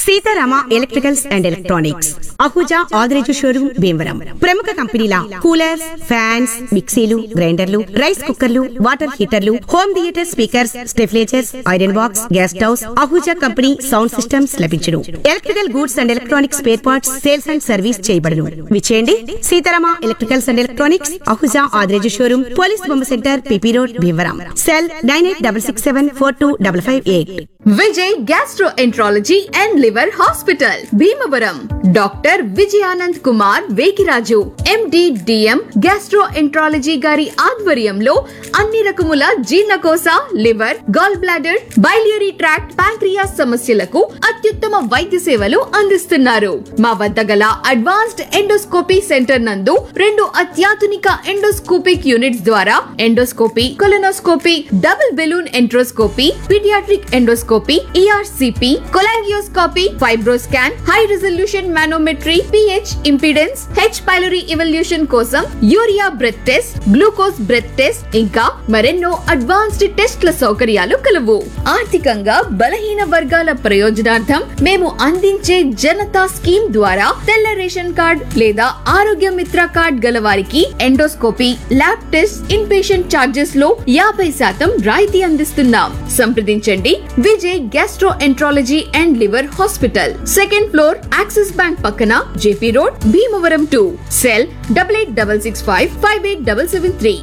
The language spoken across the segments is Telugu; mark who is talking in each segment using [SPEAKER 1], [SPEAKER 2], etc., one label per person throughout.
[SPEAKER 1] Sitarama electricals and electronics Ahuja Adireju showroom Bhimavaram ప్రముఖ కంపెనీల కూలర్స్ ఫ్యాన్స్ మిక్సీలు గ్రైండర్లు రైస్ కుక్కర్లు వాటర్ హీటర్లు home theatre speakers stabilizers iron box gas stoves Ahuja company sound systems లభించును electrical goods and electronics spare parts sales and service చేయబడును విచేయండి Seetharama electricals and electronics Ahuja Adireju showroom police బొమ్మ centre PP road Bhimavaram cell nine eight double six seven four two double five eight
[SPEAKER 2] Vijay gastroenterology and liver hospital Bhimavaram doctor Vijayanand Kumar Vekiraju MD DM gastroenterology గారి ఆధ్వర్యంలో అన్ని రకముల జీర్ణకోశ liver gall bladder biliary tract pancreas సమస్యలకు అత్యుత్తమ వైద్య సేవలు అందిస్తున్నారు మా వద్ద గల అడ్వాన్స్డ్ ఎండోస్కోపీ సెంటర్ నందు రెండు అత్యాధునిక ఎండోస్కోపిక్ యూనిట్స్ ద్వారా endoscopy colonoscopy double balloon enteroscopy paediatric endoscopy ERCP cholangioscopy FibroScan high resolution manometry pH impedance H pylori evaluation కోసం urea breath test glucose breath test ఇంకా మరెన్నో అడ్వాన్స్డ్ టెస్ట్ల సౌకర్యాలు కలవు ఆర్థికంగా బలహీన వర్గాల ప్రయోజనార్థం మేము అందించే జనతా స్కీమ్ ద్వారా తెల్ల రేషన్ కార్డ్ లేదా ఆరోగ్య మిత్ర కార్డ్ గల వారికి endoscopy lab test in patient charges లో యాభై శాతం రాయితీ అందిస్తున్నాం సంప్రదించండి Vijay gastroenterology and liver hospital second floor Axis Bank పక్కన JP road Bhimavaram two cell double eight double six five five eight double seven three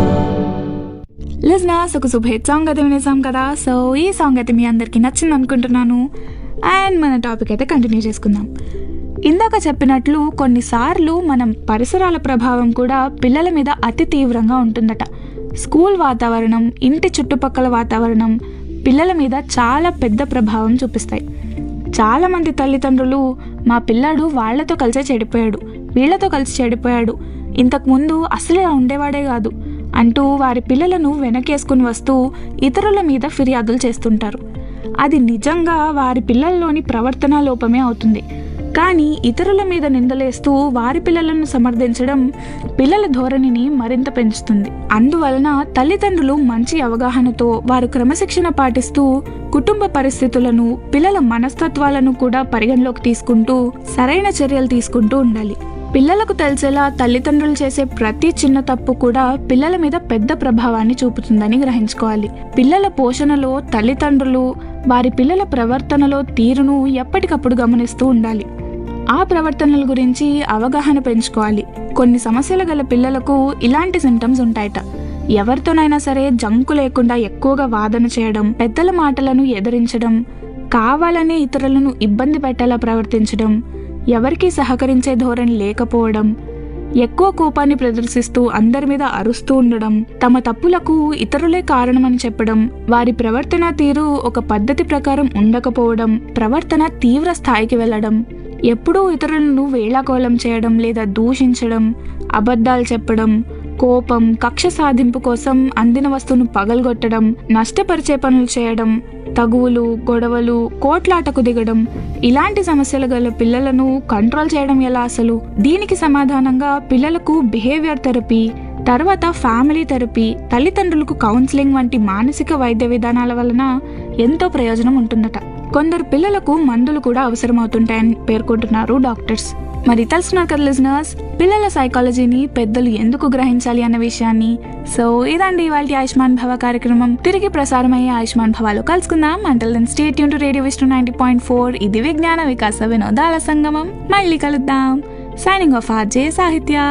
[SPEAKER 3] listeners ఒక శుభేత్ సాంగ్ అయితే వినేసాం కదా సో ఈ సాంగ్ అయితే మీ అందరికీ నచ్చింది అనుకుంటున్నాను అండ్ మన టాపిక్ అయితే కంటిన్యూ చేసుకుందాం ఇందాక చెప్పినట్లు కొన్నిసార్లు మనం పరిసరాల ప్రభావం కూడా పిల్లల మీద అతి తీవ్రంగా ఉంటుందట స్కూల్ వాతావరణం ఇంటి చుట్టుపక్కల వాతావరణం పిల్లల మీద చాలా పెద్ద ప్రభావం చూపిస్తాయి చాలామంది తల్లిదండ్రులు మా పిల్లాడు వాళ్ళతో కలిసే చెడిపోయాడు వీళ్ళతో కలిసి చెడిపోయాడు ఇంతకుముందు అసలే ఉండేవాడే కాదు అంటూ వారి పిల్లలను వెనకేసుకుని వస్తూ ఇతరుల మీద ఫిర్యాదులు చేస్తుంటారు అది నిజంగా వారి పిల్లల్లోని ప్రవర్తన లోపమే అవుతుంది కానీ ఇతరుల మీద నిందలేస్తూ వారి పిల్లలను సమర్థించడం పిల్లల ధోరణిని మరింత పెంచుతుంది అందువలన తల్లిదండ్రులు మంచి అవగాహనతో వారు క్రమశిక్షణ పాటిస్తూ కుటుంబ పరిస్థితులను పిల్లల మనస్తత్వాలను కూడా పరిగణలోకి తీసుకుంటూ సరైన చర్యలు తీసుకుంటూ ఉండాలి పిల్లలకు తెలిసేలా తల్లిదండ్రులు చేసే ప్రతి చిన్న తప్పు కూడా పిల్లల మీద పెద్ద ప్రభావాన్ని చూపుతుందని గ్రహించుకోవాలి పిల్లల పోషణలో తల్లిదండ్రులు వారి పిల్లల ప్రవర్తనలో తీరును ఎప్పటికప్పుడు గమనిస్తూ ఉండాలి ఆ ప్రవర్తనల గురించి అవగాహన పెంచుకోవాలి కొన్ని సమస్యలు గల పిల్లలకు ఇలాంటి సిమ్టమ్స్ ఉంటాయట ఎవరితోనైనా సరే జంకు లేకుండా ఎక్కువగా వాదన చేయడం పెద్దల మాటలను ఎదిరించడం కావాలనే ఇతరులను ఇబ్బంది పెట్టేలా ప్రవర్తించడం ఎవరికీ సహకరించే ధోరణి లేకపోవడం ఎక్కువ కోపాన్ని ప్రదర్శిస్తూ అందరి మీద అరుస్తూ ఉండడం తమ తప్పులకు ఇతరులే కారణమని చెప్పడం వారి ప్రవర్తన తీరు ఒక పద్ధతి ప్రకారం ఉండకపోవడం ప్రవర్తన తీవ్ర స్థాయికి వెళ్ళడం ఎప్పుడూ ఇతరులను వేళాకోళం చేయడం లేదా దూషించడం అబద్ధాలు చెప్పడం కోపం కక్ష సాధింపు కోసం అందిన వస్తువును పగలగొట్టడం నష్టపరిచే పనులు చేయడం తగువులు గొడవలు కోట్లాటకు దిగడం ఇలాంటి సమస్యలు గల పిల్లలను కంట్రోల్ చేయడం ఎలా అసలు దీనికి సమాధానంగా పిల్లలకు బిహేవియర్ థెరపీ తర్వాత ఫ్యామిలీ థెరపీ తల్లిదండ్రులకు కౌన్సిలింగ్ వంటి మానసిక వైద్య విధానాల వలన ఎంతో ప్రయోజనం ఉంటుందట కొందరు పిల్లలకు మందులు కూడా అవసరమవుతుంటాయని పేర్కొంటున్నారు డాక్టర్స్ మరి తెలుసుకున్నారు కదా లిజనర్స్ పిల్లల సైకాలజీని పెద్దలు ఎందుకు గ్రహించాలి అన్న విషయాన్ని సో ఇదండి ఇవాళ ఆయుష్మాన్ భవ కార్యక్రమం తిరిగి ప్రసారమయ్యే ఆయుష్మాన్ భవాలో కలుసుకుందాం అంటల్ దెన్ స్టేట్ యూన్ to radio Vishnu ninety point four ఇది విజ్ఞాన వికాస వినోదాల సంగమం మళ్ళీ కలుద్దాం సైనింగ్ ఆఫ్ ఆర్జే సాహిత్య